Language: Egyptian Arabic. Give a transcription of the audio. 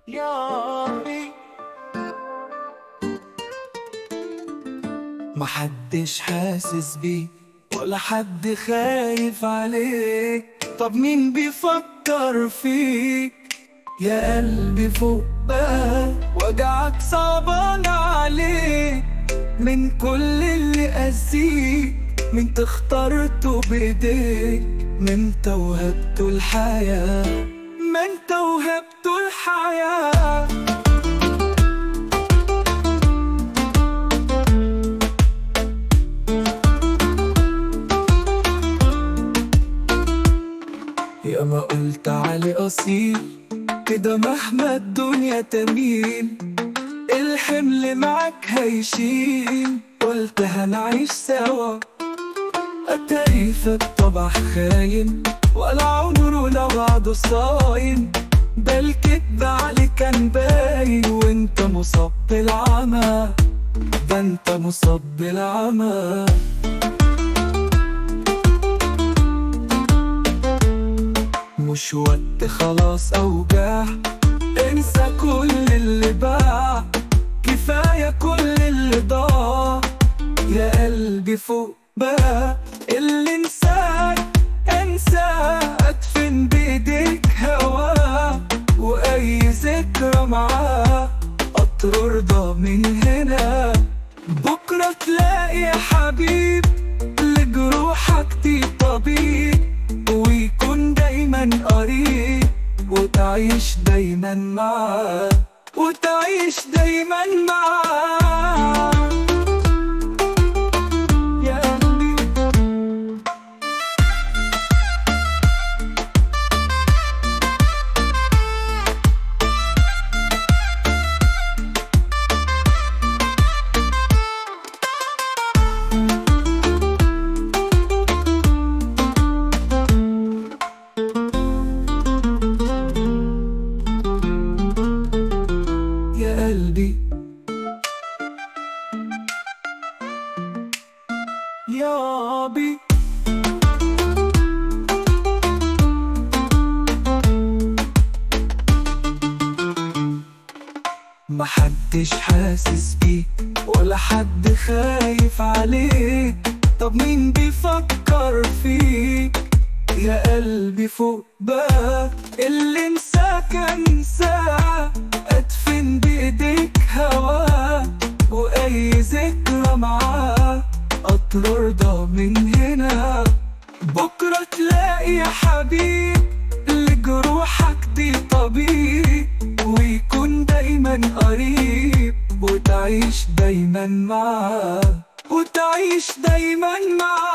يا ربي محدش حاسس بيه ولا حد خايف عليك طب مين بيفكر فيك يا قلبي فوق بقى وجعك صعبان عليك من كل اللي أذيك من انت اخترته بايديك من انت وهبته الحياة ما انت وهبته الحياة يا ما قلت علي أصيل كده مهما الدنيا تميل الحمل معك هيشيل قلت هنعيش سوا أتاريفك طبع خاين ولا عمره لبعضه صاين ده الكدب عليك كان باين وانت مصاب بالعمى ده انت مصاب بالعمى مش وقت خلاص أوجاع انسى كل اللي باع كفاية كل اللي ضاع يا قلبي فوق بقى اللي انساك انساه ادفن بايديك هواه واي ذكرى معاه قطر رضا من هنا بكرة تلاقي يا حبيب لجروحك دي طبيب ويكون دايما قريب وتعيش دايما معاه وتعيش دايما معاه يا قلبي يا قلبي يا بي محدش حاسس بيه ولا حد خايف عليه طب مين بيفكر فيك يا قلبي فوق بقى اللي انساك انساه ادفن بايديك هواه واي ذكرى معاه قطر رضا من هنا بكرة تلاقي يا حبيب لجروحك دي طبيب ويكون دايما قريب وتعيش دايما معاه وتعيش دايما معاه